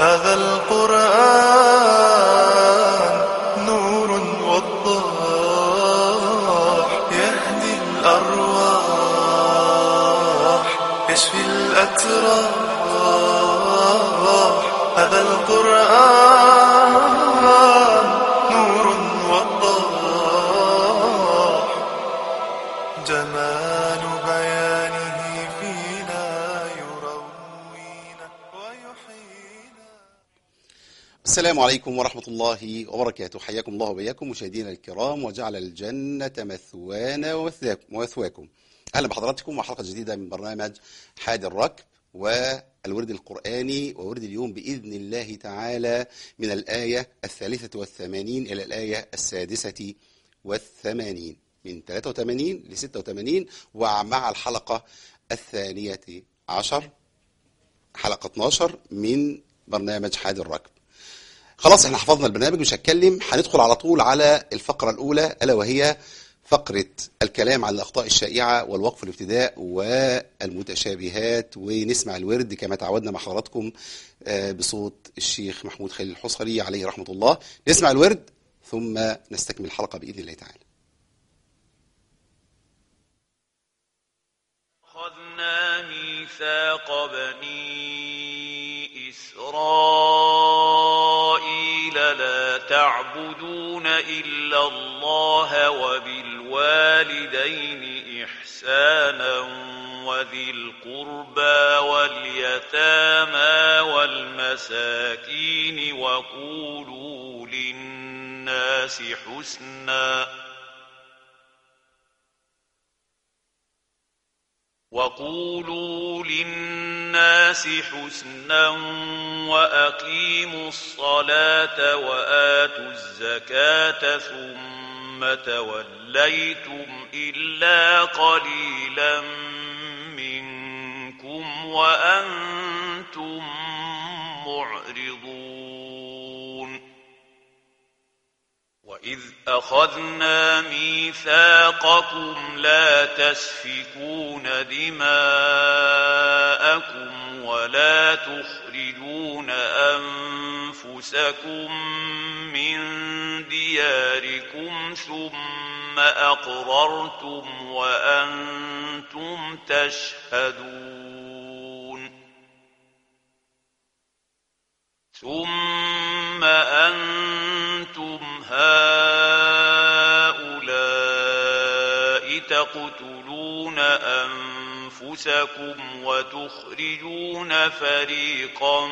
هذا القرآن نور وضاح يهدي الأرواح يشفي الأتراح هذا القرآن نور وضاح جمال بيانه فينا يروينا ويحيينا السلام عليكم ورحمة الله وبركاته حياكم الله وبياكم مشاهدينا الكرام وجعل الجنة مثوانا ومثواكم- ومثواكم أهلا بحضراتكم وحلقة جديدة من برنامج حاد الركب والورد القرآني وورد اليوم بإذن الله تعالى من الآية الثالثة والثمانين إلى الآية السادسة والثمانين من 83 ل 86 ومع الحلقة الثانية عشر حلقة 12 من برنامج حاد الركب خلاص احنا حفظنا البرنامج مش هتكلم هندخل على طول على الفقرة الأولى ألا وهي فقرة الكلام عن الأخطاء الشائعة والوقف الابتداء والمتشابهات ونسمع الورد كما تعودنا مع حضراتكم آه، بصوت الشيخ محمود خليل الحصري عليه رحمة الله نسمع الورد ثم نستكمل الحلقة بإذن الله تعالى أخذنا ميثاق بني إسرائيل لا تعبدون إلا الله وبالوالدين إحسانا وذي القربى واليتامى والمساكين وقولوا للناس حسناً وقولوا للناس حسنا وأقيموا الصلاة وآتوا الزكاة ثم توليتم إلا قليلا منكم وأنتم معرضون وإذ أخذنا ميثاقكم لا تسفكون دماءكم ولا تخرجون أنفسكم من دياركم ثم أقررتم وأنتم تشهدون ثم أنتم هؤلاء تقتلون أنفسكم وتخرجون فريقا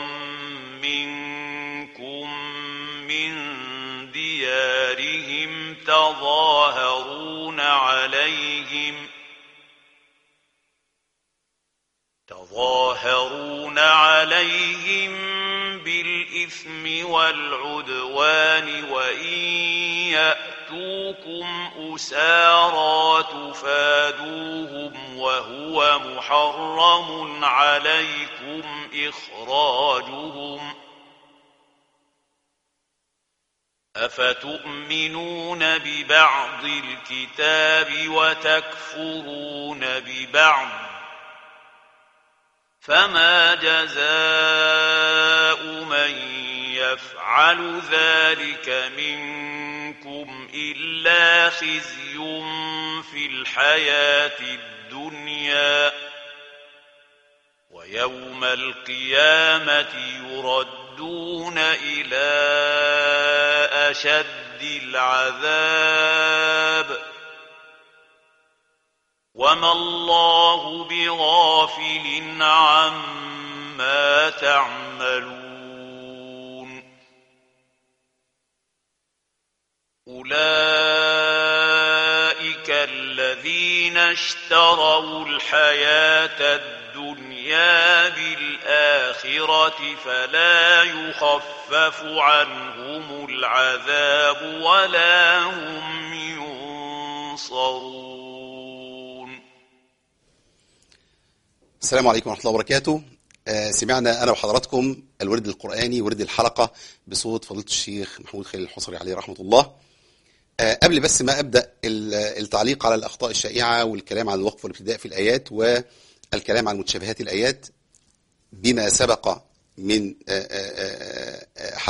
منكم من ديارهم تظاهرون عليهم تظاهرون عليهم بالإثم والعدوان وإن يأتوكم أسارى تفادوهم وهو محرم عليكم إخراجهم أفتؤمنون ببعض الكتاب وتكفرون ببعض فما جزاء من يفعل ذلك منكم إلا خزي في الحياة الدنيا ويوم القيامة يردون إلى أشد العذاب وما الله بغافل عما تعملون أولئك الذين اشتروا الحياة الدنيا بالآخرة فلا يخفف عنهم العذاب ولا هم ينصرون السلام عليكم ورحمة الله وبركاته آه، سمعنا أنا وحضراتكم الورد القرآني ورد الحلقة بصوت فضيلة الشيخ محمود خليل الحصري عليه رحمة الله آه، قبل بس ما أبدأ ال- التعليق على الأخطاء الشائعة والكلام عن الوقف والابتداء في الآيات والكلام عن متشابهات الآيات بما سبق من آه، آه،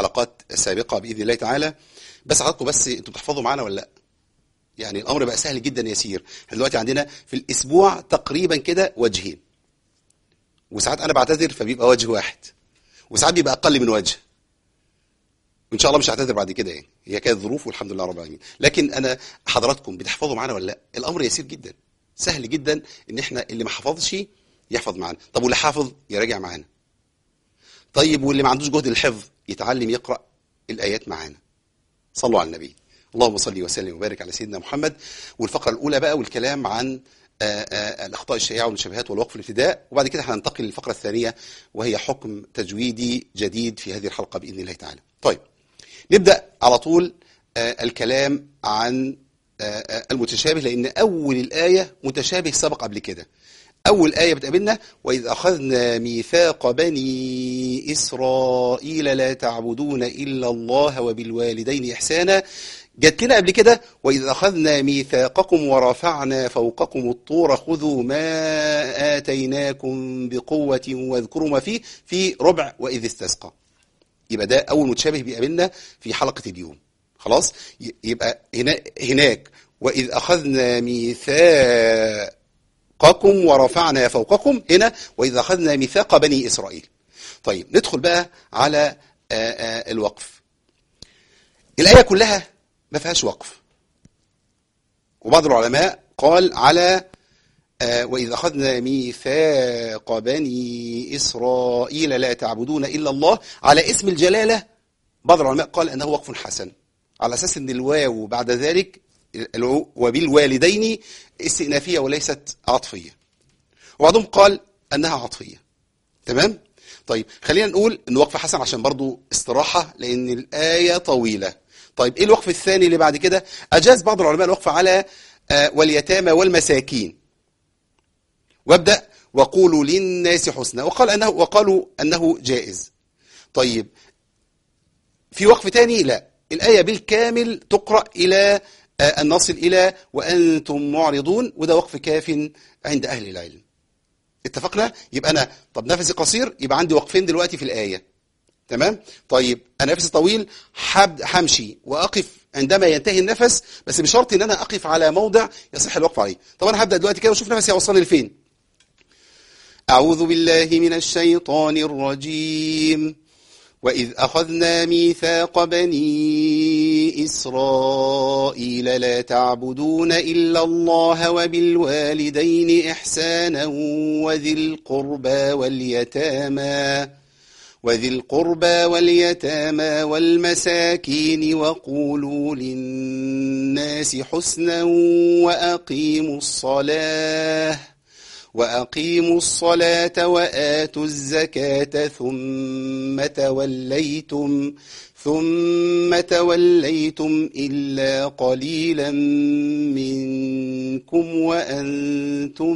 حلقات سابقه باذن الله تعالى بس حضراتكم بس انتوا بتحفظوا معانا ولا لا يعني الامر بقى سهل جدا يسير احنا دلوقتي عندنا في الاسبوع تقريبا كده وجهين وساعات انا بعتذر فبيبقى وجه واحد وساعات بيبقى اقل من وجه وان شاء الله مش هعتذر بعد كده يعني هي كانت ظروف والحمد لله رب العالمين لكن انا حضراتكم بتحفظوا معانا ولا لا الامر يسير جدا سهل جدا ان احنا اللي ما حفظش يحفظ معانا طب واللي حافظ يراجع معانا طيب واللي ما عندوش جهد الحفظ يتعلم يقرا الايات معانا صلوا على النبي اللهم صل وسلم وبارك على سيدنا محمد والفقره الاولى بقى والكلام عن آه، آه، الاخطاء الشائعه والمشابهات والوقف الابتداء وبعد كده هننتقل للفقره الثانيه وهي حكم تجويدي جديد في هذه الحلقه باذن الله تعالى. طيب نبدا على طول آه، الكلام عن آه، آه، المتشابه لان اول الايه متشابه سبق قبل كده. اول ايه بتقابلنا واذ اخذنا ميثاق بني اسرائيل لا تعبدون الا الله وبالوالدين احسانا جت لنا قبل كده واذ اخذنا ميثاقكم ورفعنا فوقكم الطور خذوا ما اتيناكم بقوه واذكروا ما فيه في ربع واذ استسقى يبقى ده اول متشابه بيقابلنا في حلقه اليوم خلاص ي- يبقى هنا هناك واذ اخذنا ميثاقكم ورفعنا فوقكم هنا واذ اخذنا ميثاق بني اسرائيل طيب ندخل بقى على آه، آه، الوقف الايه كلها ما فيهاش وقف وبعض العلماء قال على آه، وإذ أخذنا ميثاق بني إسرائيل لا تعبدون إلا الله على اسم الجلالة بعض العلماء قال أنه وقف حسن على أساس أن الواو بعد ذلك الو- وبالوالدين استئنافية وليست عطفية وبعضهم قال أنها عطفية تمام؟ طيب خلينا نقول أن وقف حسن عشان برضو استراحة لأن الآية طويلة طيب إيه الوقف الثاني اللي بعد كده أجاز بعض العلماء الوقف على آه، واليتامى والمساكين وابدأ وقولوا للناس حسنا وقال أنه وقالوا أنه جائز طيب في وقف تاني لا الآية بالكامل تقرأ إلى آه، أن نصل إلى وأنتم معرضون وده وقف كاف عند أهل العلم اتفقنا يبقى أنا طب نفسي قصير يبقى عندي وقفين دلوقتي في الآية تمام طيب أنا نفسي طويل حب همشي وأقف عندما ينتهي النفس بس بشرط ان انا اقف على موضع يصح الوقف عليه طب انا هبدا دلوقتي كده واشوف نفسي هيوصلني لفين أعوذ بالله من الشيطان الرجيم وإذ أخذنا ميثاق بني إسرائيل لا تعبدون إلا الله وبالوالدين إحسانا وذي القربى واليتامى وذي القربى واليتامى والمساكين وقولوا للناس حسنا وأقيموا الصلاة وأقيموا الصلاة وآتوا الزكاة ثم توليتم ثم توليتم إلا قليلا منكم وأنتم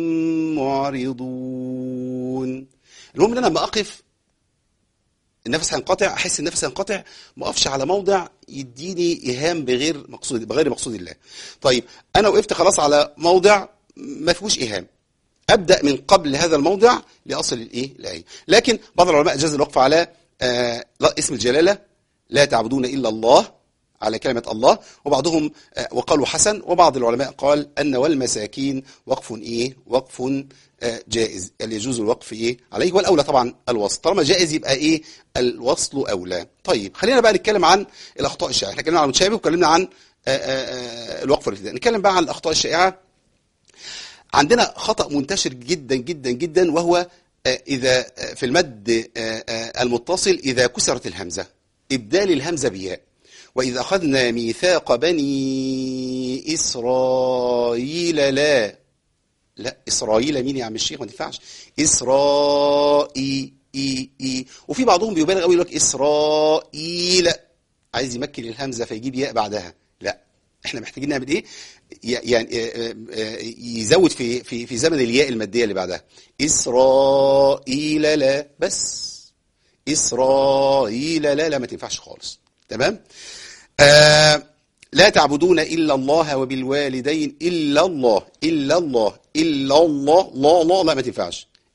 معرضون المهم ان انا لما اقف النفس هينقطع احس النفس هينقطع ما اقفش على موضع يديني ايهام بغير مقصود بغير مقصود الله طيب انا وقفت خلاص على موضع ما فيهوش ايهام ابدا من قبل هذا الموضع لاصل الايه الايه لكن بعض العلماء اجاز الوقف على آه لا اسم الجلاله لا تعبدون الا الله على كلمة الله وبعضهم آه، وقالوا حسن وبعض العلماء قال أن والمساكين وقف إيه وقف آه، جائز اللي يجوز الوقف إيه عليه والأولى طبعا الوصل طالما جائز يبقى إيه الوصل أولى طيب خلينا بقى نتكلم عن الأخطاء الشائعة احنا اتكلمنا عن المتشابه واتكلمنا عن آه، آه، آه، الوقف والابتداء نتكلم بقى عن الأخطاء الشائعة عندنا خطأ منتشر جدا جدا جدا وهو آه، إذا آه، في المد آه، آه، المتصل إذا كسرت الهمزة إبدال الهمزة بياء وإذا أخذنا ميثاق بني إسرائيل لا لا إسرائيل مين يا عم الشيخ ما تنفعش إسرائيل إي إي وفي بعضهم بيبالغ قوي يقول لك إسرائيل عايز يمكن الهمزة فيجيب ياء بعدها لا احنا محتاجين نعمل ايه ي- يعني آه، آه، آه، يزود في في في زمن الياء الماديه اللي بعدها اسرائيل لا بس اسرائيل لا لا ما تنفعش خالص تمام آه لا تعبدون الا الله وبالوالدين الا الله الا الله الا الله لا لا لا ما تنفعش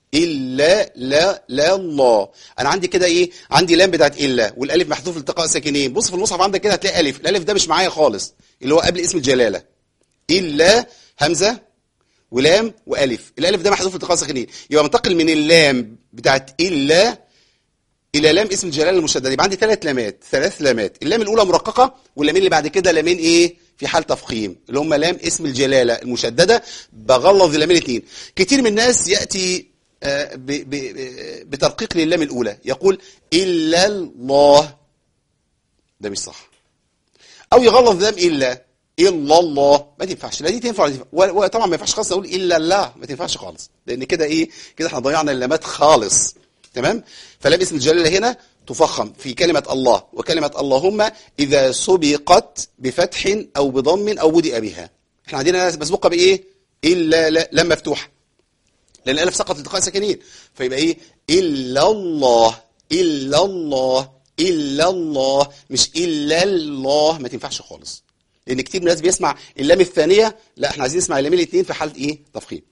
الا لا لا الله انا عندي كده ايه عندي لام بتاعت الا والالف محذوف التقاء ساكنين بص في المصحف عندك كده هتلاقي الف الالف ده مش معايا خالص اللي هو قبل اسم الجلاله الا همزه ولام والف الالف ده محذوف التقاء ساكنين يبقى منتقل من اللام بتاعت الا الى لام اسم الجلاله المشدد يبقى عندي ثلاث لامات ثلاث لامات اللام الاولى مرققه واللامين اللي بعد كده لامين ايه في حال تفخيم اللي هم لام اسم الجلاله المشدده بغلظ اللامين الاثنين كتير من الناس ياتي آه، ب- ب- ب- بترقيق للام الاولى يقول الا الله ده مش صح او يغلظ لام الا الا الله ما تنفعش لا دي تنفع ولا دي تنفع و- وطبعا ما ينفعش خالص اقول الا الله ما تنفعش خالص لان كده ايه كده احنا ضيعنا اللامات خالص تمام فلام اسم الجلاله هنا تفخم في كلمه الله وكلمه اللهم اذا سبقت بفتح او بضم او بدأ بها احنا عندنا مسبوقه بايه الا لا- لام مفتوحه لان الالف سقط التقاء ساكنين فيبقى ايه الا الله الا الله الا الله مش الا الله ما تنفعش خالص لان كتير من الناس بيسمع اللام الثانيه لا احنا عايزين نسمع اللامين الاثنين في حاله ايه تفخيم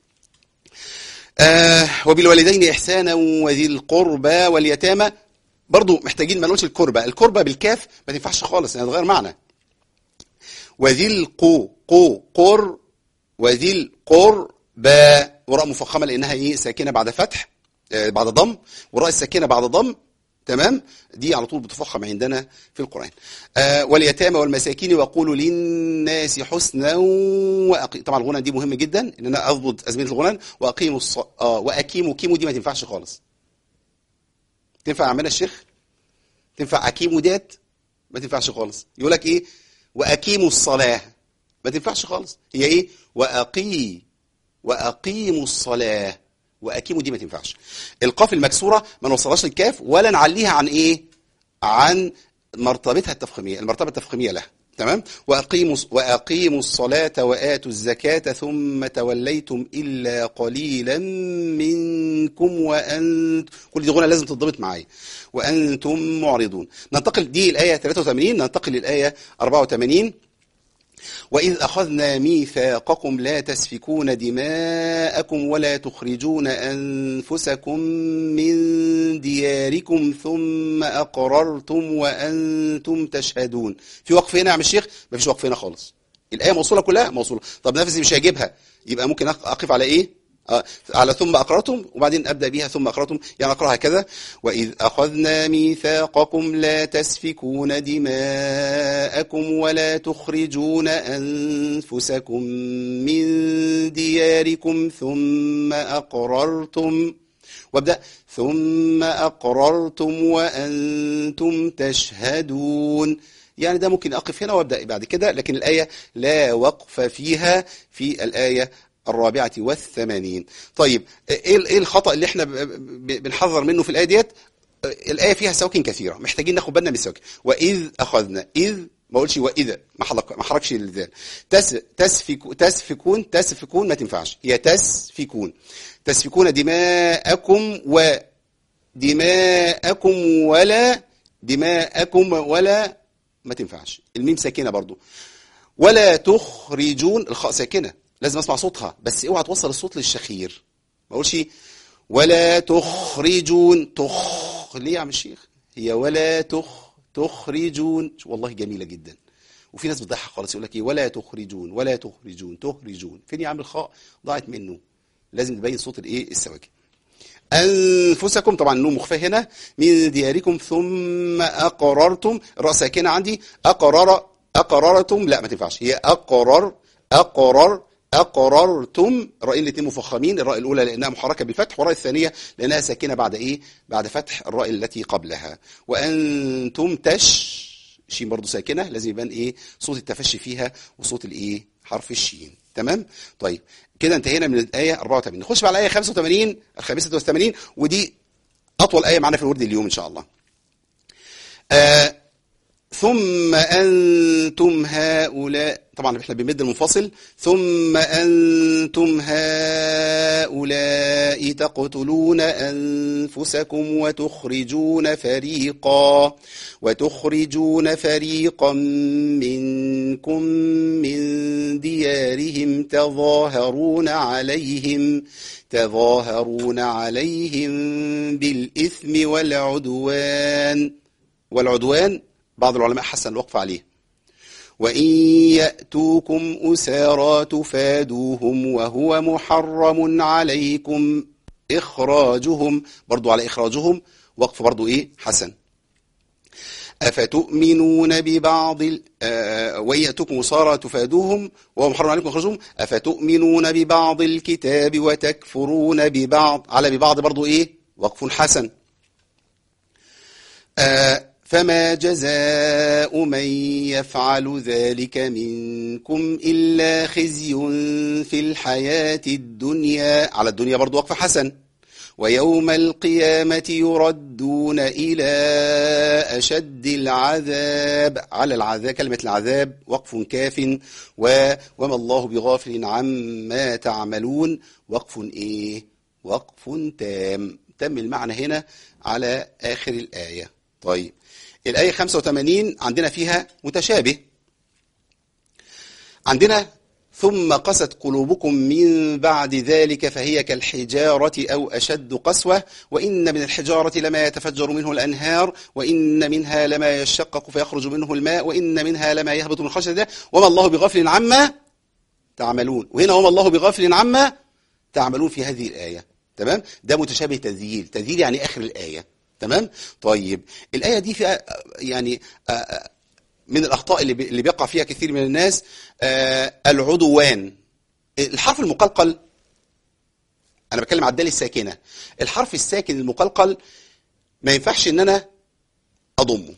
آه وبالوالدين احسانا وذي القربى واليتامى برضو محتاجين ما نقولش الكربة الكربة بالكاف ما تنفعش خالص يعني تغير معنى وذي القو قو قر وذي القربى وراء مفخمه لانها ايه ساكنه بعد فتح آه، بعد ضم وراء الساكنه بعد ضم تمام دي على طول بتفخم عندنا في القران آه واليتامى والمساكين وقولوا للناس حسنا وأقي... طبعا الغنى دي مهم جدا ان انا اضبط ازمنه الغنى واقيموا الص... اه واقيموا كيمو دي ما تنفعش خالص تنفع اعملها الشيخ تنفع اكيمو ديت ما تنفعش خالص يقول لك ايه واقيموا الصلاه ما تنفعش خالص هي ايه واقي واقيموا الصلاه واقيموا دي ما تنفعش القاف المكسوره ما نوصلهاش للكاف ولا نعليها عن ايه عن مرتبتها التفخيميه المرتبه التفخيميه لها تمام واقيموا واقيموا الصلاه واتوا الزكاه ثم توليتم الا قليلا منكم وانتم كل دي غنى لازم تتضبط معايا وانتم معرضون ننتقل دي الايه 83 ننتقل للايه 84 وإذ أخذنا ميثاقكم لا تسفكون دماءكم ولا تخرجون أنفسكم من دياركم ثم أقررتم وأنتم تشهدون في وقف هنا يا عم الشيخ مفيش وقف هنا خالص الآية موصولة كلها موصولة طب نفسي مش هجيبها يبقى ممكن أق- أقف على إيه آه، على ثم أقررتم وبعدين أبدأ بها ثم أقررتم يعني أقرأها كذا وإذ أخذنا ميثاقكم لا تسفكون دماءكم ولا تخرجون أنفسكم من دياركم ثم أقررتم وابدأ ثم أقررتم وأنتم تشهدون يعني ده ممكن أقف هنا وأبدأ بعد كده لكن الآية لا وقف فيها في الآية الرابعة والثمانين طيب إيه إيه الخطأ اللي احنا ب- ب- بنحذر منه في الآية ديت الآية فيها سواكن كثيرة محتاجين ناخد بالنا من السواكن وإذ أخذنا إذ ما اقولش وإذا ما حرك ما حركش الذال تس تسفك تسفكون تسفكون ما تنفعش هي تسفكون تسفكون دماءكم و دماءكم ولا دماءكم ولا ما تنفعش الميم ساكنه برضو ولا تخرجون الخاء ساكنه لازم اسمع صوتها بس اوعى توصل الصوت للشخير ما اقولش ولا تخرجون تخ ليه يا عم الشيخ هي ولا تخ تخرجون والله جميله جدا وفي ناس بتضحك خالص يقول لك ايه ولا تخرجون ولا تخرجون تخرجون فين يا عم الخاء ضاعت منه لازم تبين صوت الايه السواكن أنفسكم طبعا النون مخفى هنا من دياركم ثم أقررتم الراء ساكنة عندي أقرر أقررتم لا ما تنفعش هي أقرر أقرر أقررتم الرأيين الاثنين مفخمين الراء الأولى لأنها محركة بالفتح والراء الثانية لأنها ساكنة بعد إيه بعد فتح الراء التي قبلها وأنتم تش شين برضو ساكنة لازم يبان إيه صوت التفشي فيها وصوت الإيه حرف الشين تمام طيب كده انتهينا من الآية 84 نخش بقى على الآية 85 الخامسة والثمانين ودي أطول آية معانا في الورد اليوم إن شاء الله آه ثم أنتم هؤلاء طبعا احنا بنمد المنفصل ثم أنتم هؤلاء تقتلون أنفسكم وتخرجون فريقا وتخرجون فريقا منكم من ديارهم تظاهرون عليهم تظاهرون عليهم بالإثم والعدوان والعدوان بعض العلماء حسن الوقف عليه وإن يأتوكم أسارى تفادوهم وهو محرم عليكم إخراجهم برضو على إخراجهم وقف برضو إيه حسن أفتؤمنون ببعض ال- آه، وإن يأتوكم أسارى تفادوهم وهو محرم عليكم إخراجهم أفتؤمنون ببعض الكتاب وتكفرون ببعض على ببعض برضو إيه وقف حسن آه، فما جزاء من يفعل ذلك منكم إلا خزي في الحياة الدنيا على الدنيا برضو وقف حسن ويوم القيامة يردون إلى أشد العذاب على العذاب كلمة العذاب وقف كاف و وما الله بغافل عما تعملون وقف إيه وقف تام تم المعنى هنا على آخر الآية طيب الآية 85 عندنا فيها متشابه عندنا ثم قست قلوبكم من بعد ذلك فهي كالحجارة أو أشد قسوة وإن من الحجارة لما يتفجر منه الأنهار وإن منها لما يشقق فيخرج منه الماء وإن منها لما يهبط من خشية الله وما الله بغافل عما تعملون وهنا وما الله بغافل عما تعملون في هذه الآية تمام ده متشابه تذييل تذييل يعني آخر الآية تمام طيب الآية دي فيها آه، يعني آه، آه، من الأخطاء اللي بي- اللي بيقع فيها كثير من الناس آه، العدوان الحرف المقلقل أنا بتكلم على الدال الساكنة الحرف الساكن المقلقل ما ينفعش إن أنا أضمه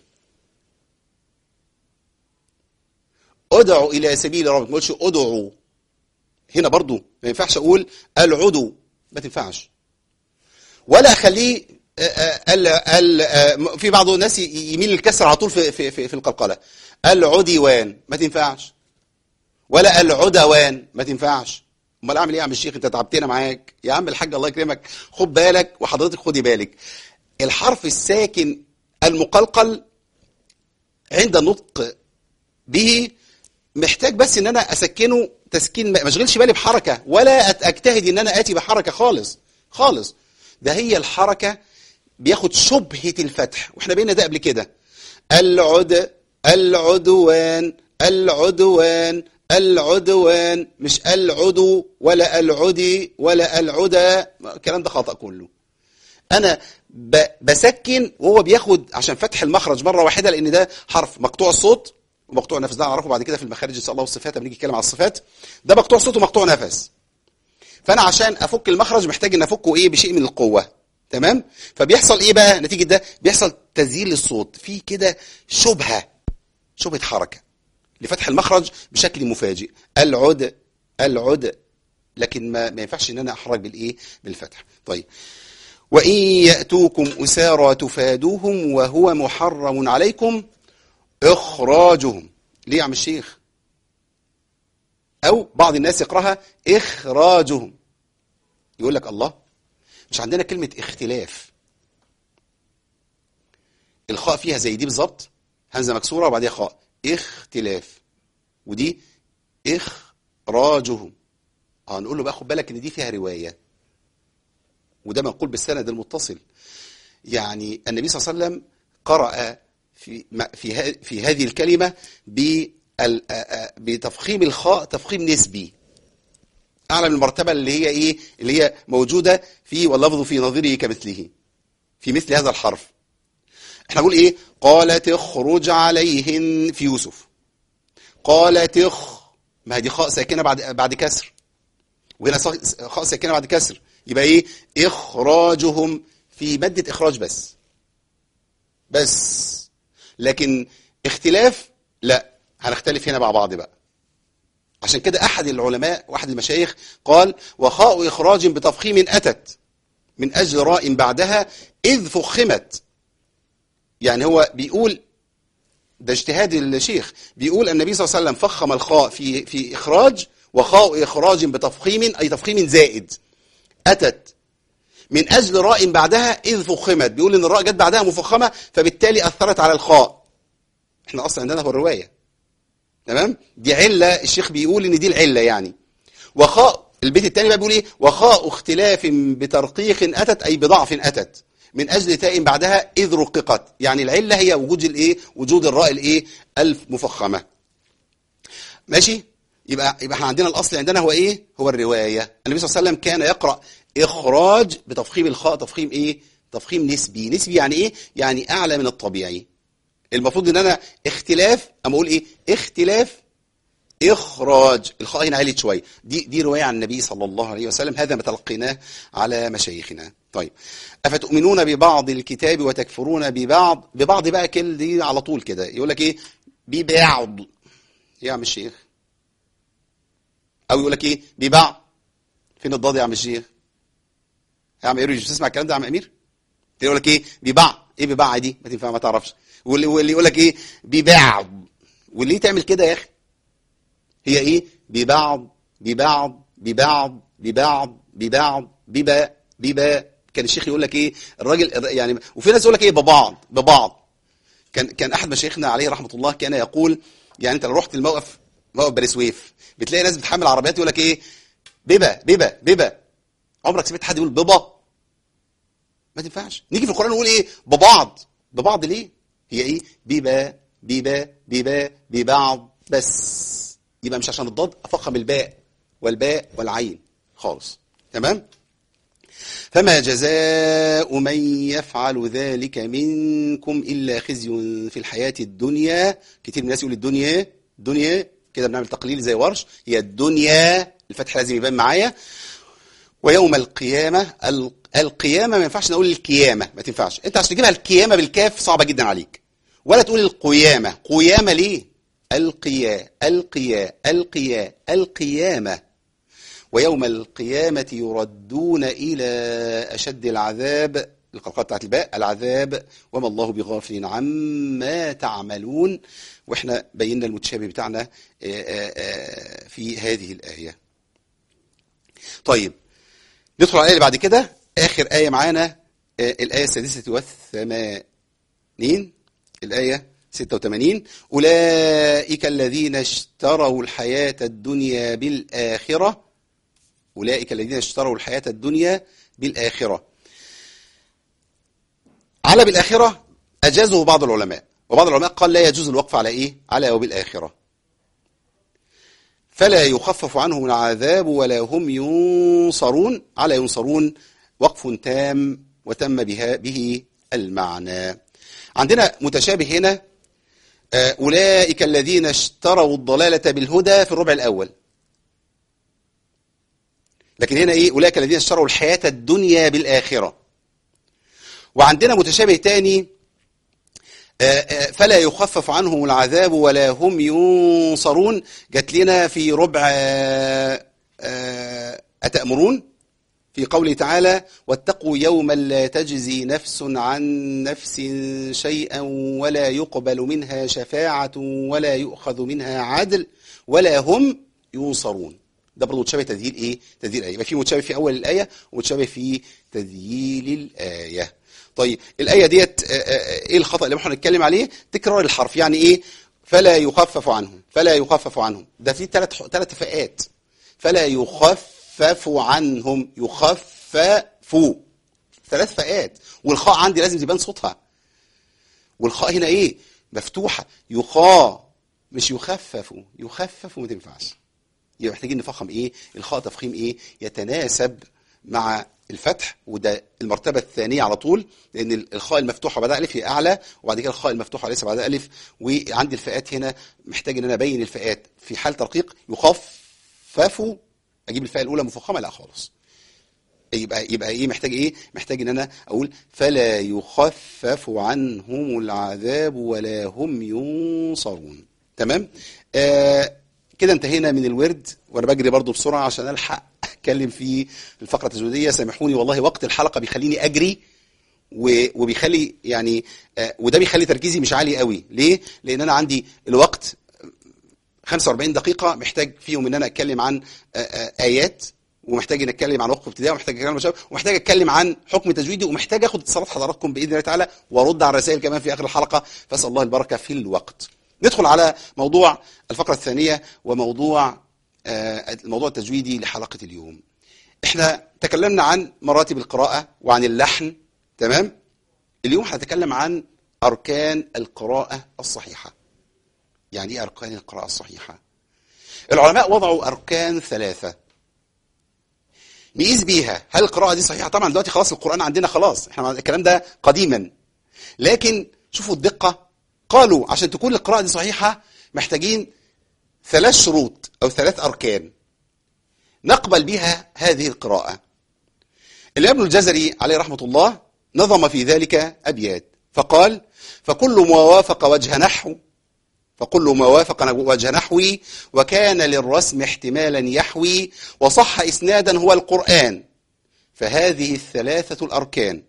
ادعو إلى سبيل ربك ما قلتش ادعو هنا برضو ما ينفعش أقول العدو ما تنفعش ولا اخليه آه، آه، ال ال آه، في بعض الناس ي- يميل الكسر على طول في في في, في القلقله العدوان ما تنفعش ولا العدوان ما تنفعش امال اعمل ايه يا عم الشيخ انت تعبتنا معاك يا عم الحاج الله يكرمك خد بالك وحضرتك خدي بالك الحرف الساكن المقلقل عند النطق به محتاج بس ان انا اسكنه تسكين ما ما اشغلش بالي بحركه ولا أت- اجتهد ان انا اتي بحركه خالص خالص ده هي الحركه بياخد شبهه الفتح واحنا بينا ده قبل كده العد العدوان العدوان العدوان مش العدو ولا العدي ولا العدى الكلام ده خطأ كله انا ب- بسكن وهو بياخد عشان فتح المخرج مره واحده لان ده حرف مقطوع الصوت ومقطوع النفس ده هنعرفه بعد كده في المخارج ان شاء الله والصفات لما نيجي نتكلم على الصفات ده مقطوع صوت ومقطوع نفس فانا عشان افك المخرج محتاج ان افكه ايه بشيء من القوه تمام فبيحصل ايه بقى نتيجه ده بيحصل تزييل للصوت في كده شبهه شبهه حركه لفتح المخرج بشكل مفاجئ العد العد لكن ما ما ينفعش ان انا احرج بالايه بالفتح طيب وإن يأتوكم أسارى تفادوهم وهو محرم عليكم إخراجهم ليه يا عم الشيخ أو بعض الناس يقرأها إخراجهم يقول لك الله مش عندنا كلمة اختلاف الخاء فيها زي دي بالظبط همزة مكسورة وبعديها خاء اختلاف ودي إخراجهم اه نقول له بقى خد بالك ان دي فيها روايه وده منقول بالسند المتصل يعني النبي صلى الله عليه وسلم قرأ في ما- في ه- في هذه الكلمة بال- آ- آ- بتفخيم الخاء تفخيم نسبي أعلى من المرتبة اللي هي إيه اللي هي موجودة في واللفظ في نظيره كمثله في مثل هذا الحرف احنا نقول إيه قالت اخرج عليهن في يوسف قالت اخ ما هي دي خاء ساكنة بعد بعد كسر وهنا صا- خاء ساكنه بعد كسر يبقى ايه اخراجهم في ماده اخراج بس بس لكن اختلاف لا هنختلف هنا مع بعض بقى عشان كده احد العلماء واحد المشايخ قال وخاء اخراج بتفخيم اتت من اجل راء بعدها اذ فخمت يعني هو بيقول ده اجتهاد الشيخ بيقول النبي صلى الله عليه وسلم فخم الخاء في في اخراج وخاء اخراج بتفخيم اي تفخيم زائد اتت من اجل راء بعدها اذ فخمت بيقول ان الراء جت بعدها مفخمه فبالتالي اثرت على الخاء احنا اصلا عندنا في الروايه تمام دي عله الشيخ بيقول ان دي العله يعني وخاء البيت الثاني بقى بيقول ايه وخاء اختلاف بترقيق اتت اي بضعف اتت من اجل تاء بعدها اذ رققت يعني العله هي وجود الايه وجود الراء الايه المفخمه ماشي يبقى يبقى احنا عندنا الاصل عندنا هو ايه هو الروايه النبي صلى الله عليه وسلم كان يقرا اخراج بتفخيم الخاء تفخيم ايه تفخيم نسبي نسبي يعني ايه يعني اعلى من الطبيعي المفروض ان انا اختلاف اما اقول ايه اختلاف اخراج الخاء هنا علت شويه دي دي روايه عن النبي صلى الله عليه وسلم هذا ما تلقيناه على مشايخنا طيب افتؤمنون ببعض الكتاب وتكفرون ببعض ببعض بقى كل دي على طول كده يقول لك ايه ببعض يا عم الشيخ او يقول لك ايه ببعض فين الضاد يا عم الشيخ يا عم امير مش بتسمع الكلام ده يا عم امير يقول لك ايه ببعض ايه ببعض دي ما تنفع ما تعرفش واللي واللي يقول لك ايه ببعض واللي تعمل كده يا اخي هي ايه ببعض ببعض ببعض ببعض ببعض ببا ببا كان الشيخ يقول لك ايه الراجل يعني وفي ناس يقول لك ايه ببعض ببعض كان كان احد مشايخنا عليه رحمه الله كان يقول يعني انت لو رحت الموقف موقف بني سويف بتلاقي ناس بتحمل عربيات يقول لك ايه بيبا بيبا بيبا عمرك سمعت حد يقول بابا ما تنفعش نيجي في القران نقول ايه ببعض ببعض ليه هي ايه بيبا بيبا بيبا ببعض بس يبقى مش عشان الضاد افخم الباء والباء والعين خالص تمام فما جزاء من يفعل ذلك منكم إلا خزي في الحياة الدنيا كتير من الناس يقول الدنيا الدنيا كده بنعمل تقليل زي ورش هي الدنيا الفتح لازم يبان معايا ويوم القيامة ال- القيامة ما ينفعش نقول القيامة ما تنفعش انت عشان تجيبها القيامة بالكاف صعبة جدا عليك ولا تقول القيامة قيامة ليه القيا القيا القيا القيامة ويوم القيامة يردون إلى أشد العذاب القلقلة بتاعت الباء العذاب وما الله بغافل عما تعملون واحنا بينا المتشابه بتاعنا آه، آه، آه، في هذه الآية طيب ندخل على الآية اللي بعد كده آخر آية معانا آه، الآية السادسة والثمانين الآية 86 أولئك الذين اشتروا الحياة الدنيا بالآخرة أولئك الذين اشتروا الحياة الدنيا بالآخرة على بالآخرة أجازه بعض العلماء وبعض العلماء قال لا يجوز الوقف على إيه على وبالآخرة فلا يخفف عنهم العذاب ولا هم ينصرون على ينصرون وقف تام وتم بها به المعنى عندنا متشابه هنا آه، أولئك الذين اشتروا الضلالة بالهدى في الربع الأول لكن هنا إيه أولئك الذين اشتروا الحياة الدنيا بالآخرة وعندنا متشابه تاني آه، آه، فلا يخفف عنهم العذاب ولا هم ينصرون جات لنا في ربع آه، آه، أتأمرون في قوله تعالى واتقوا يوما لا تجزي نفس عن نفس شيئا ولا يقبل منها شفاعة ولا يؤخذ منها عدل ولا هم ينصرون ده برضه متشابه تذييل ايه تذييل الايه يبقى في متشابه في اول الايه ومتشابه في تذييل الايه طيب الايه ديت آه، آه، ايه الخطا اللي احنا هنتكلم عليه تكرار الحرف يعني ايه فلا يخفف عنهم فلا يخفف عنهم ده في ثلاث ثلاث فئات فلا يخفف عنهم يخففوا ثلاث فئات والخاء عندي لازم تبان صوتها والخاء هنا ايه مفتوحه يخا مش يخففوا يخففوا ما تنفعش يبقى محتاجين نفخم ايه الخاء تفخيم ايه يتناسب مع الفتح وده المرتبة الثانية على طول لأن الخاء المفتوحة بعدها ألف هي أعلى وبعد كده الخاء المفتوحة ليس بعدها ألف وعندي الفئات هنا محتاج إن أنا أبين الفئات في حال ترقيق يخففوا أجيب الفئة الأولى مفخمة لا خالص يبقى يبقى ايه محتاج ايه محتاج ان انا اقول فلا يخفف عنهم العذاب ولا هم ينصرون تمام آه كده انتهينا من الورد وانا بجري برضو بسرعه عشان الحق اتكلم في الفقره التجويديه سامحوني والله وقت الحلقه بيخليني اجري و- وبيخلي يعني آه، وده بيخلي تركيزي مش عالي قوي ليه لان انا عندي الوقت 45 دقيقة محتاج فيهم ان انا اتكلم عن آه، آه، ايات ومحتاج ان اتكلم عن وقف ابتدائي ومحتاج اتكلم عن شباب ومحتاج اتكلم عن حكم تجويدي ومحتاج اخد اتصالات حضراتكم باذن الله تعالى وارد على الرسائل كمان في اخر الحلقة فاسال الله البركة في الوقت. ندخل على موضوع الفقرة الثانية وموضوع آه، الموضوع التجويدي لحلقة اليوم. احنا تكلمنا عن مراتب القراءة وعن اللحن تمام؟ اليوم هنتكلم عن اركان القراءة الصحيحة. يعني ايه اركان القراءة الصحيحة؟ العلماء وضعوا اركان ثلاثة نقيس بيها هل القراءة دي صحيحة؟ طبعا دلوقتي خلاص القرآن عندنا خلاص احنا الكلام ده قديما لكن شوفوا الدقة قالوا عشان تكون القراءة دي صحيحة محتاجين ثلاث شروط أو ثلاث أركان نقبل بها هذه القراءة الابن الجزري عليه رحمة الله نظم في ذلك أبيات فقال فكل ما وافق وجه نحو فكل ما وافق وجه نحوي وكان للرسم احتمالا يحوي وصح إسنادا هو القرآن فهذه الثلاثة الأركان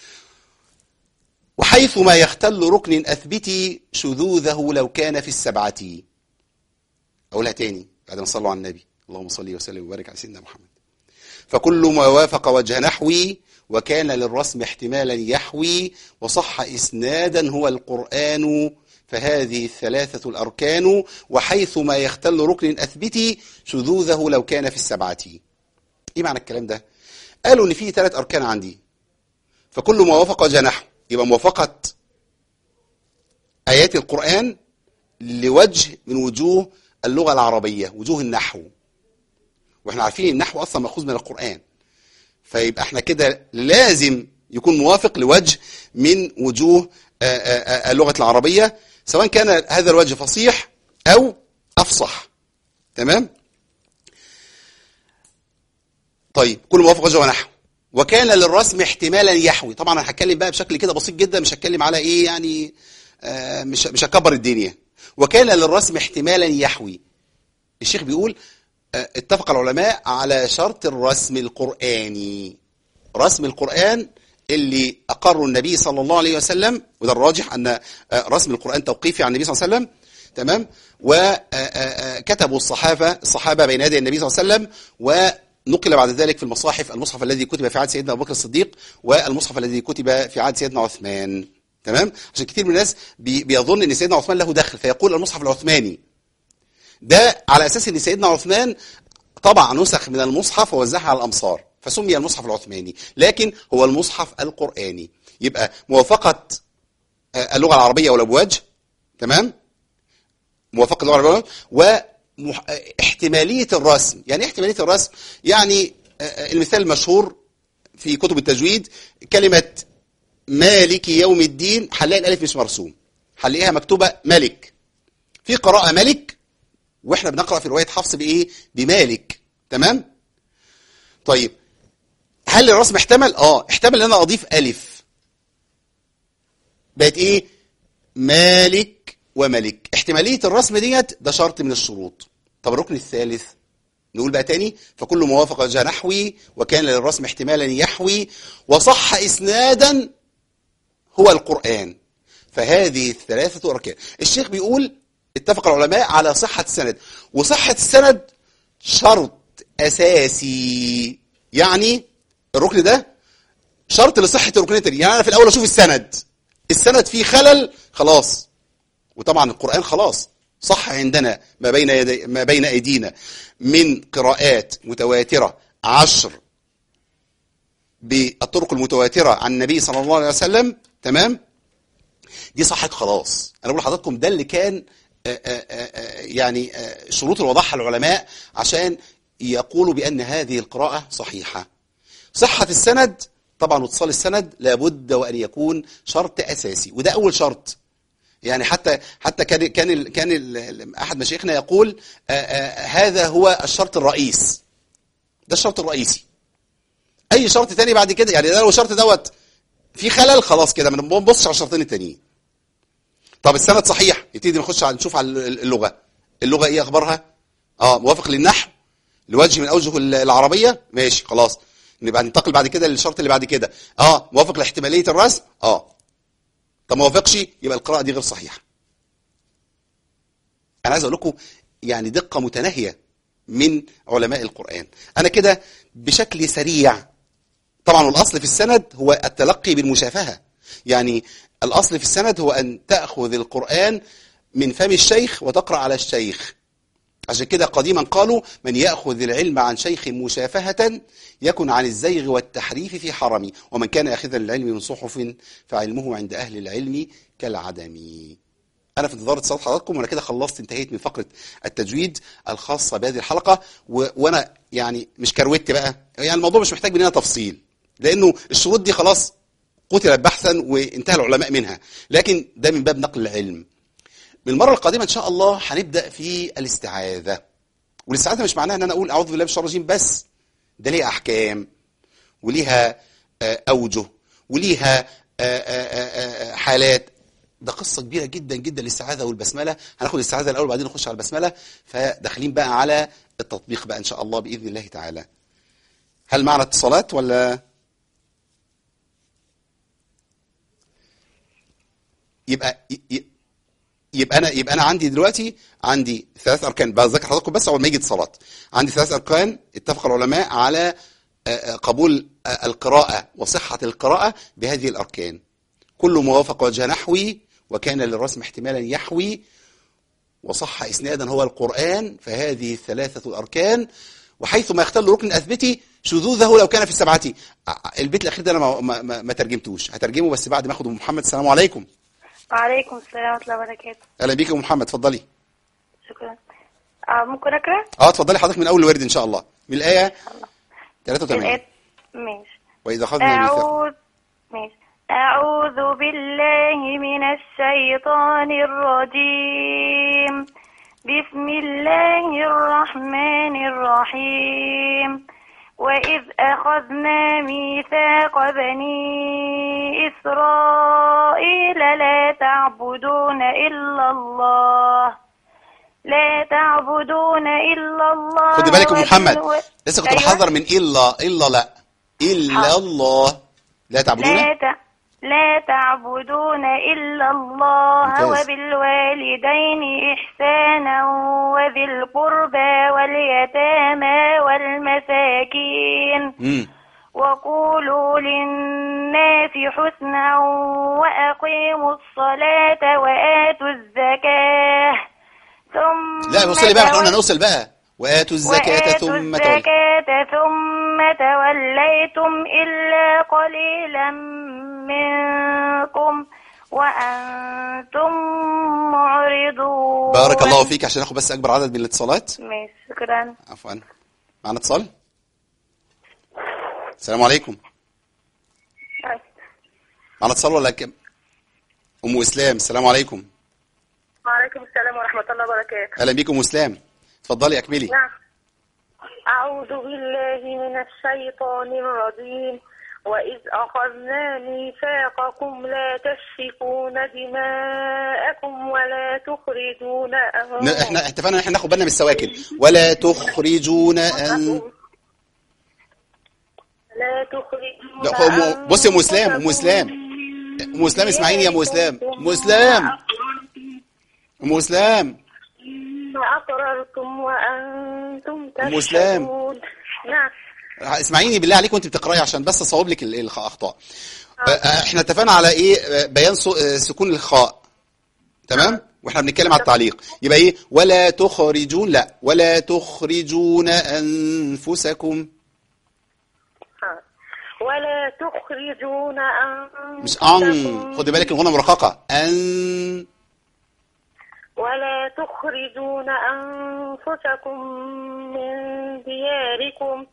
وحيث ما يختل ركن أثبتي شذوذه لو كان في السبعة أقولها تاني بعد ما صلوا على النبي اللهم صل وسلم وبارك على سيدنا محمد فكل ما وافق وجه نحوي وكان للرسم احتمالا يحوي وصح إسنادا هو القرآن فهذه الثلاثة الأركان وحيث ما يختل ركن أثبتي شذوذه لو كان في السبعة إيه معنى الكلام ده؟ قالوا إن في ثلاث أركان عندي فكل ما وافق وجه نحو يبقى موافقة آيات القرآن لوجه من وجوه اللغة العربية وجوه النحو واحنا عارفين النحو أصلا مأخوذ من القرآن فيبقى احنا كده لازم يكون موافق لوجه من وجوه آه، آه، آه، اللغة العربية سواء كان هذا الوجه فصيح أو أفصح تمام طيب كل موافق وجه ونحو وكان للرسم احتمالا يحوي طبعا انا هتكلم بقى بشكل كده بسيط جدا مش هتكلم على ايه يعني آه مش مش هكبر الدنيا وكان للرسم احتمالا يحوي الشيخ بيقول آه اتفق العلماء على شرط الرسم القرآني رسم القرآن اللي أقره النبي صلى الله عليه وسلم وده الراجح أن آه، رسم القرآن توقيفي عن النبي صلى الله عليه وسلم تمام وكتبوا الصحابة الصحابة بين يدي النبي صلى الله عليه وسلم ونقل بعد ذلك في المصاحف المصحف الذي كتب في عهد سيدنا أبو بكر الصديق والمصحف الذي كتب في عهد سيدنا عثمان تمام عشان كتير من الناس بي- بيظن ان سيدنا عثمان له دخل فيقول المصحف العثماني ده على اساس ان سيدنا عثمان طبع نسخ من المصحف ووزعها على الامصار فسمي المصحف العثماني لكن هو المصحف القراني يبقى موافقه آه، اللغه العربيه ولا بوجه تمام موافقه اللغه العربيه واحتماليه الرسم يعني ايه احتماليه الرسم يعني آه، آه، المثال المشهور في كتب التجويد كلمه مالك يوم الدين هنلاقي الالف مش مرسوم هنلاقيها مكتوبه ملك في قراءه ملك واحنا بنقرا في روايه حفص بايه بمالك تمام طيب هل الرسم احتمل اه احتمل ان انا اضيف الف بقت ايه مالك وملك احتماليه الرسم ديت ده شرط من الشروط طب الركن الثالث نقول بقى تاني فكل موافق وجه نحوي وكان للرسم احتمالا يحوي وصح اسنادا هو القرآن فهذه الثلاثة أركان الشيخ بيقول اتفق العلماء على صحة السند وصحة السند شرط أساسي يعني الركن ده شرط لصحة الركن التاني يعني أنا في الأول أشوف السند السند فيه خلل خلاص وطبعا القرآن خلاص صح عندنا ما بين يدي ما بين أيدينا من قراءات متواترة عشر بالطرق المتواترة عن النبي صلى الله عليه وسلم تمام دي صحت خلاص انا بقول لحضراتكم ده اللي كان آآ آآ آآ يعني آآ شروط اللي وضعها العلماء عشان يقولوا بان هذه القراءه صحيحه صحه السند طبعا واتصال السند لابد وان يكون شرط اساسي وده اول شرط يعني حتى حتى كان كان ال كان ال احد مشايخنا يقول آآ هذا هو الشرط الرئيس ده الشرط الرئيسي اي شرط تاني بعد كده يعني ده لو الشرط دوت في خلل خلاص كده ما نبصش على الشرطين التانيين طب السند صحيح يبتدي نخش على نشوف على اللغه اللغه ايه اخبارها اه موافق للنحو لوجه من اوجه العربيه ماشي خلاص نبقى ننتقل بعد كده للشرط اللي بعد كده اه موافق لاحتماليه الرسم اه طب ما وافقش يبقى القراءه دي غير صحيحه انا عايز اقول لكم يعني دقه متناهيه من علماء القران انا كده بشكل سريع طبعا الاصل في السند هو التلقي بالمشافهه يعني الاصل في السند هو ان تاخذ القران من فم الشيخ وتقرا على الشيخ عشان كده قديما قالوا من ياخذ العلم عن شيخ مشافهه يكن عن الزيغ والتحريف في حرمي ومن كان اخذا العلم من صحف فعلمه عند اهل العلم كالعدم انا في انتظار اتصالات حضراتكم وانا كده خلصت انتهيت من فقره التجويد الخاصه بهذه الحلقه و... وانا يعني مش كروت بقى يعني الموضوع مش محتاج مننا تفصيل لانه الشروط دي خلاص قتلت بحثا وانتهى العلماء منها لكن ده من باب نقل العلم من المره القادمه ان شاء الله هنبدا في الاستعاذه والاستعاذه مش معناها ان انا اقول اعوذ بالله من الشيطان الرجيم بس ده ليها احكام وليها آه، اوجه وليها آه، آه، آه، حالات ده قصه كبيره جدا جدا الاستعاذه والبسمله هناخد الاستعاذه الاول وبعدين نخش على البسمله فداخلين بقى على التطبيق بقى ان شاء الله باذن الله تعالى هل معنا اتصالات ولا يبقى ي- يبقى انا يبقى انا عندي دلوقتي عندي ثلاث اركان بذكر حضراتكم بس اول ما يجي اتصالات عندي ثلاث اركان اتفق العلماء على آه، آه، قبول آه، القراءه وصحه القراءه بهذه الاركان كل موافق وجه نحوي وكان للرسم احتمالا يحوي وصح اسنادا هو القران فهذه الثلاثه الاركان وحيث ما يختل ركن اثبتي شذوذه لو كان في السبعه ع- البيت الاخير ده انا ما, ما, ما, ما ترجمتوش هترجمه بس بعد ما اخد ام محمد السلام عليكم وعليكم السلام ورحمة الله وبركاته اهلا بيك يا أم محمد اتفضلي شكرا آه ممكن أقرأ؟ اه اتفضلي حضرتك من اول الورد ان شاء الله من الايه 83 الآية ماشي واذا اخذنا ميثاق أعوذ ماشي أعوذ بالله من الشيطان الرجيم بسم الله الرحمن الرحيم وإذ أخذنا ميثاق بني إسرائيل لا تعبدون إلا الله لا تعبدون إلا الله خدي بالك يا محمد وبالو- لسه كنت أيوة. بحذر من الا الا لا الا حاضر. الله لا تعبدون لا ت... لا تعبدون إلا الله ممتاز. وبالوالدين إحسانا وذي القربى واليتامى والمساكين امم وقولوا للناس حسنا وأقيموا الصلاة وآتوا الزكاة ثم لا وصلي بقى احنا قلنا تول- نوصل بقى واتوا الزكاه وآتوا ثم تولوا الزكاة ثم توليتم إلا قليلا منكم وأنتم معرضون بارك الله فيك عشان ناخد بس اكبر عدد من الاتصالات ماشي شكرا عفوا معنا اتصال السلام عليكم معنا اتصال ولا كم ام اسلام السلام عليكم وعليكم السلام ورحمة الله وبركاته اهلا بيكم ام اسلام اتفضلي اكملي نعم أعوذ بالله من الشيطان الرجيم وإذ أخذنا ميثاقكم لا تسفكون دماءكم ولا تخرجون ن- احنا اتفقنا ان احنا ناخد بالنا من السواكن ولا تخرجون ان لا تخرجون لا، خو- م- بصي يا أم إسلام، أم إسلام. ام اسلام اسمعيني يا ام اسلام ام اسلام ام اسلام أقررتم وأنتم تشهدون أم إسلام. نعم اسمعيني بالله عليك وانت بتقراي عشان بس اصوب لك ال- الاخطاء آه، احنا اتفقنا على ايه آه، بيان سو- آه، سكون الخاء تمام واحنا بنتكلم على التعليق يبقى ايه ولا تخرجون لا ولا تخرجون انفسكم ولا تخرجون أنفسكم مش ان خدي بالك الغنى مرققه ان ولا تخرجون أنفسكم من دياركم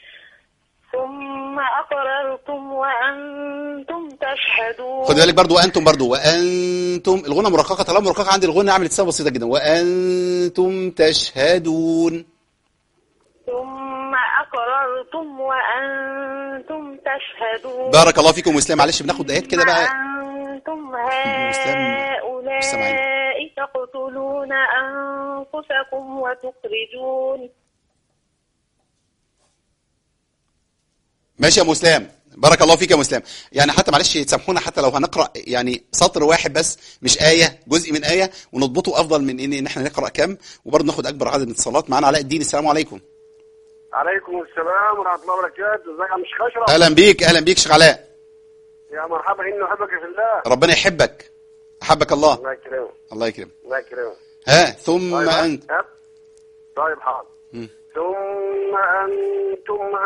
ثم أقررتم وأنتم تشهدون خدي بالك برضو وانتم برضو وانتم الغنى مرققه طالما مرققه عندي الغنى عملت سبب بسيطه جدا وانتم تشهدون ثم أقررتم وأنتم تشهدون بارك الله فيكم واسلام معلش بناخد ايات كده بقى أنتم مسلم- مش سامعين. هؤلاء تقتلون أنفسكم وتخرجون ماشي يا مسلم بارك الله فيك يا مسلم يعني حتى معلش تسامحونا حتى لو هنقرا يعني سطر واحد بس مش ايه جزء من ايه ونضبطه افضل من ان ان احنا نقرا كم وبرضه ناخد اكبر عدد من الاتصالات معانا علاء الدين السلام عليكم عليكم السلام ورحمة الله وبركاته ازيك يا مش خشرة اهلا بيك اهلا بيك شيخ علاء يا مرحبا انه احبك في الله ربنا يحبك احبك الله الله يكرمك الله يكرمك الله يكرمك ها ثم طيب انت أب. طيب حاضر مم. ثم انتم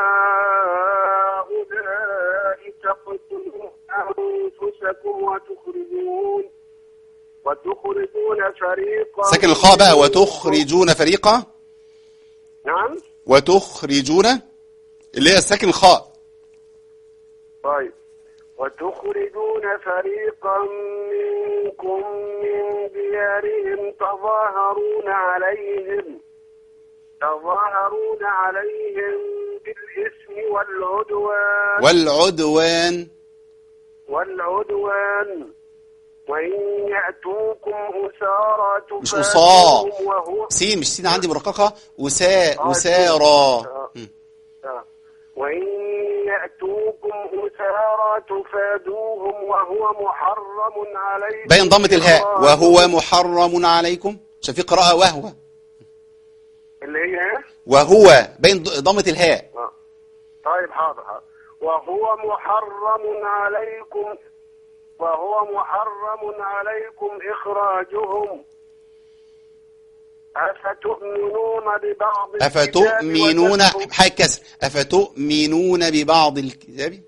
هؤلاء تقتلون انفسكم وتخرجون وتخرجون فريقا ساكن الخاء بقى وتخرجون فريقا نعم وتخرجون اللي هي ساكن الخاء طيب وتخرجون فريقا منكم من ديارهم تظاهرون عليهم تظاهرون عليهم بالإثم والعدوان والعدوان والعدوان وإن يأتوكم أسارى مش تفادوهم أصاء. وهو سين مش سين عندي مرققة وساء آه، وسارى آه. مم. آه. وإن يأتوكم أسارى تفادوهم وهو محرم عليكم باين ضمة الهاء إخراجهم. وهو محرم عليكم عشان في قراءة وهو اللي هي إيه؟ وهو باين ض- ضمة الهاء آه. طيب حاضر حاضر وهو محرم عليكم وهو محرم عليكم إخراجهم أفتؤمنون ببعض الكتاب أفتؤمنون وتكفرون- حاجة كسر أفتؤمنون ببعض الكتاب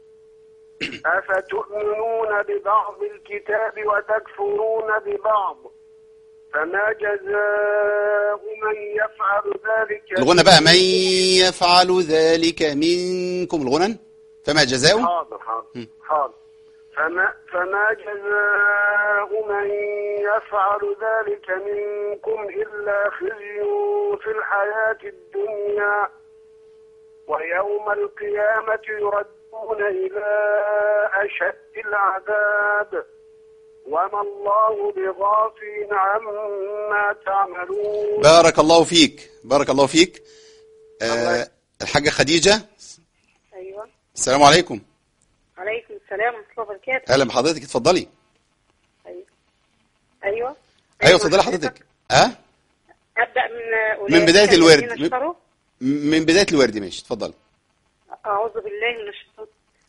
أفتؤمنون ببعض الكتاب وتكفرون ببعض فما جزاء من يفعل ذلك الغنى بقى من يفعل ذلك منكم الغنى فما جزاؤه حاضر حاضر حاضر فما فما جزاء من يفعل ذلك منكم إلا خزي في الحياة الدنيا ويوم القيامة يردون إلى أشد العذاب وما الله بغافل عما تعملون بارك الله فيك بارك الله فيك الله آه الحاجة خديجة ايوه السلام عليكم عليكم السلام ورحمه الله وبركاته اهلا بحضرتك اتفضلي ايوه ايوه ايوه اتفضلي حضرتك ها ابدا من من بداية أولئك الورد. الذين اشتروا من بداية الورد ماشي اتفضلي اعوذ بالله من الشيطان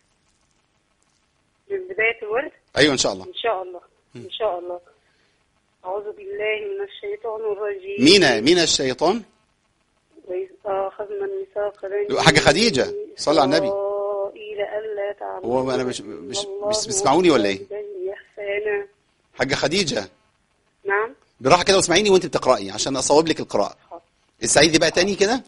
من بدايه الورد ايوه ان شاء الله ان شاء الله ان شاء الله اعوذ بالله من الشيطان الرجيم مين مين الشيطان وإذ أخذنا الميثاق بني حاجة خديجة، صلي على النبي. إسرائيل ألا تعبدوا هو أنا مش- مش- إلا الله مش بتسمعوني ولا إيه؟ وبالوالدين إحسانا حاجة خديجة نعم براحة كده واسمعيني وانت بتقرأي عشان اصوب لك القراءة حاضر. استعيذي بقى تاني كده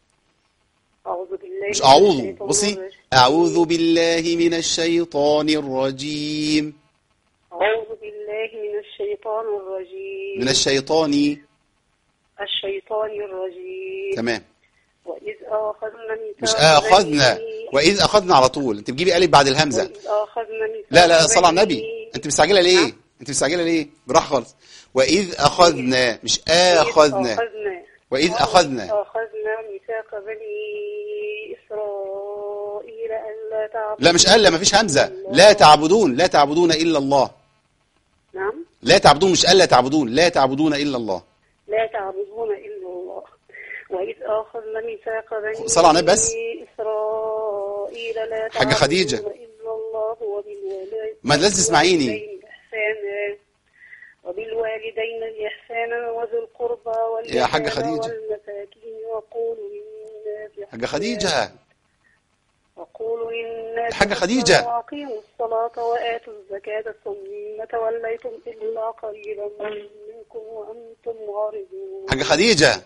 أعوذ بالله مش من اعوذ الشيطان بصي الرجيم. اعوذ بالله من الشيطان الرجيم أعوذ بالله من الشيطان الرجيم من الشيطان الشيطان الرجيم تمام وإذ أخذنا ميثاق مش اخذنا بني- واذ اخذنا على طول انت بتجيبي الف بعد الهمزة وإذ أخذنا ميثاق لا لا صلى على بني- النبي انت مستعجلة ليه نعم. انت مستعجلة ليه براحة خالص واذ اخذنا مش اخذنا أخذنا وإذ أخذنا. أخذنا ميثاق بني إسرائيل ألا تعبدوا لا مش قال لا مفيش همزة لا تعبدون لا تعبدون الا الله نعم لا تعبدون مش قال لا تعبدون لا تعبدون الا الله لا تعبدون إلا الله وإذ أخذنا ميثاق بني صلى على النبي بس. إسرائيل لا حاجة خديجة. تعبدون إلا الله وبالوالدين ما لازم تسمعيني. وبالوالدين إحسانا وبالوالدين إحسانا وذي القربى واليتامى يا حاجة خديجة. والمساكين وقولوا للناس حاجة خديجة وقولوا للناس حاجة حسنا خديجة. وأقيموا الصلاة وآتوا الزكاة ثم توليتم إلا قليلا منكم وأنتم معرضون حاجة خديجة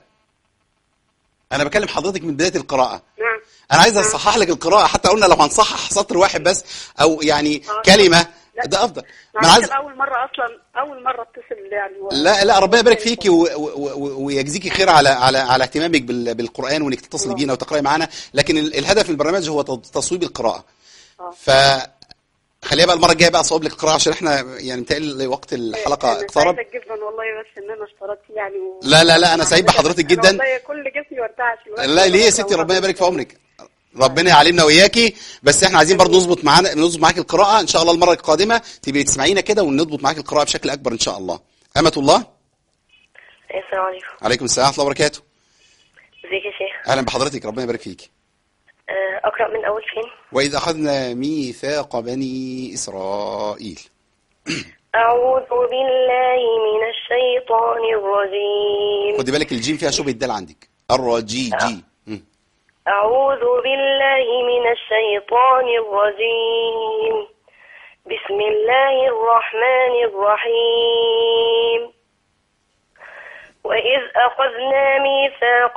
أنا بكلم حضرتك من بداية القراءة نعم أنا عايز أصحح لك القراءة حتى قلنا لو هنصحح سطر واحد بس أو يعني آه. كلمة لا. ده أفضل ما أنا معلش عايز أول مرة أصلا أول مرة أتصل يعني و- لا لا ربنا يبارك فيكي و- و- و- ويجزيكي خير على على على اهتمامك بال- بالقرآن وإنك تتصلي الله. بينا وتقرأي معانا لكن ال- الهدف من البرنامج هو تص- تصويب القراءة آه. ف خليها بقى المرة الجاية بقى أصوب لك القراءة عشان احنا يعني متهيألي وقت الحلقة أنا اقترب سعيدة جدا والله بس إن أنا اشتركت يعني و... لا لا لا أنا سعيد بحضرتك أنا جدا والله كل جسمي وارتعش الوقت لا ليه يا والله ستي ربنا يبارك في عمرك ربنا يعلمنا وإياكي بس احنا عايزين برضه نظبط معانا نظبط معاك القراءة إن شاء الله المرة القادمة تبقي تسمعينا كده ونظبط معاك القراءة بشكل أكبر إن شاء الله أمة الله السلام عليكم عليكم السلام ورحمة الله وبركاته ازيك يا شيخ أهلا بحضرتك ربنا يبارك فيك آه، اقرا من اول فين وإذ أخذنا ميثاق بني إسرائيل اعوذ بالله من الشيطان الرجيم خدي بالك الجيم فيها شبه الدال عندك الرجي جي مم. اعوذ بالله من الشيطان الرجيم بسم الله الرحمن الرحيم وإذ أخذنا ميثاق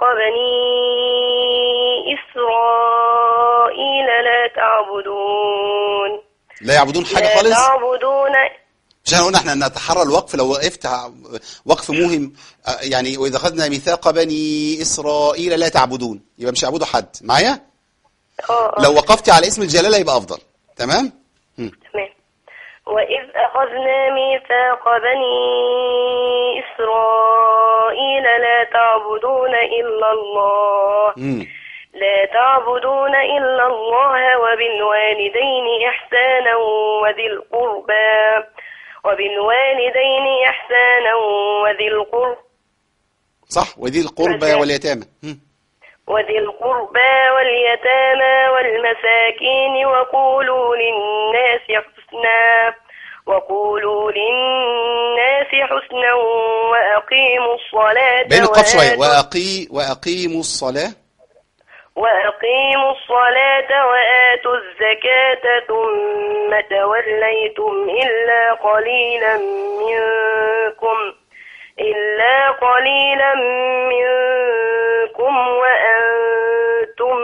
بني إسرائيل لا تعبدون لا يعبدون حاجة لا خالص تعبدون مش احنا قلنا احنا نتحرى الوقف لو وقفت ع- وقف موهم آه، يعني واذا اخذنا ميثاق بني اسرائيل لا تعبدون يبقى مش يعبدوا حد معايا اه لو وقفتي على اسم الجلاله يبقى افضل تمام مم. تمام وإذ أخذنا ميثاق بني إسرائيل لا تعبدون إلا الله مم. لا تعبدون إلا الله وبالوالدين إحسانا وذي القربى وبالوالدين إحسانا وذي القربى صح وذي القربى مثلا. واليتامى مم. وذي القربى واليتامى والمساكين وقولوا للناس حسنا وقولوا للناس حسنا وأقيموا الصلاة بين القاف شويه وآتوا- واقي واقيموا الصلاه وأقيموا الصلاة وآتوا الزكاة ثم توليتم إلا قليلا منكم إلا قليلا منكم وأنتم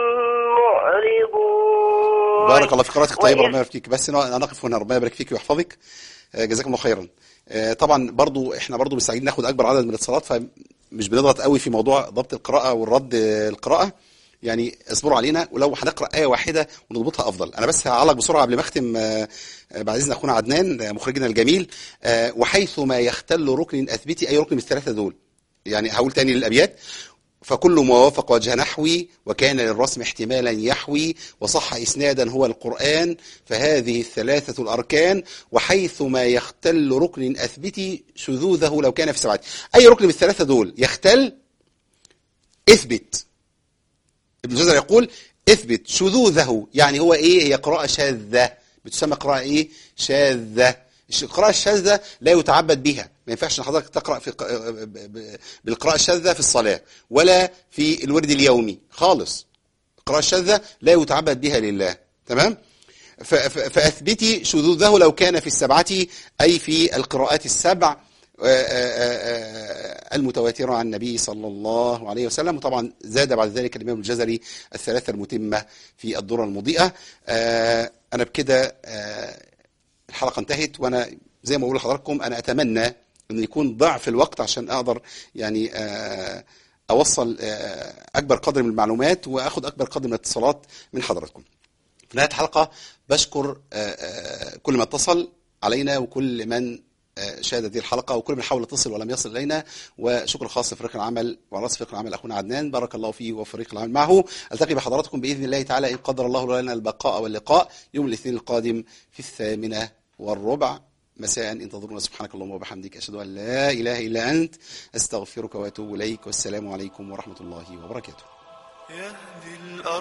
معرضون بارك الله في قراءتك طيبه وإذ- ربنا يبارك فيك بس أنا نقف هنا ربنا يبارك فيك ويحفظك آه، جزاكم الله خيرا آه، طبعا برضو احنا برضو مستعجلين ناخد اكبر عدد من الاتصالات فمش بنضغط قوي في موضوع ضبط القراءه والرد آه، القراءه يعني اصبروا علينا ولو هنقرا ايه واحده ونضبطها افضل انا بس هعلق بسرعه قبل ما اختم آه، آه، بعد اذن اخونا عدنان آه، مخرجنا الجميل آه، وحيث ما يختل ركن اثبتي اي ركن من الثلاثه دول يعني هقول تاني للابيات فكل ما وافق وجه نحوي وكان للرسم احتمالا يحوي وصح إسنادا هو القرآن فهذه الثلاثة الأركان وحيث ما يختل ركن أثبتي شذوذه لو كان في سبعة أي ركن من الثلاثة دول يختل اثبت ابن جزر يقول اثبت شذوذه يعني هو ايه هي قراءة شاذة بتسمى قراءة ايه شاذة الش- القراءة الشاذة لا يتعبد بها ما ينفعش ان حضرتك تقرأ في ق- ب- ب- بالقراءة الشاذة في الصلاة ولا في الورد اليومي خالص القراءة الشاذة لا يتعبد بها لله تمام ف- ف- فأثبتي شذوذه لو كان في السبعة أي في القراءات السبع آه، آه، آه، المتواترة عن النبي صلى الله عليه وسلم وطبعا زاد بعد ذلك الإمام الجزري الثلاثة المتمة في الدرة المضيئة آه، أنا بكده آه، الحلقة انتهت وأنا زي ما بقول لحضراتكم أنا أتمنى أن يكون ضعف الوقت عشان أقدر يعني آه، أوصل آه، أكبر قدر من المعلومات وأخذ أكبر قدر من الاتصالات من حضراتكم في نهاية الحلقة بشكر آه، آه، كل من اتصل علينا وكل من آه، شاهد هذه الحلقة وكل من حاول يتصل ولم يصل إلينا وشكر خاص لفريق العمل وعلى رأس فريق العمل أخونا عدنان بارك الله فيه وفريق العمل معه ألتقي بحضراتكم بإذن الله تعالى إن قدر الله لنا البقاء واللقاء يوم الاثنين القادم في الثامنة والربع مساء انتظرونا سبحانك اللهم وبحمدك أشهد أن لا إله إلا أنت أستغفرك وأتوب إليك والسلام عليكم ورحمة الله وبركاته يهدي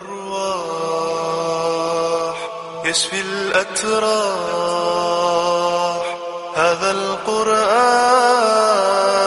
الأرواح يشفي الأتراح هذا القرآن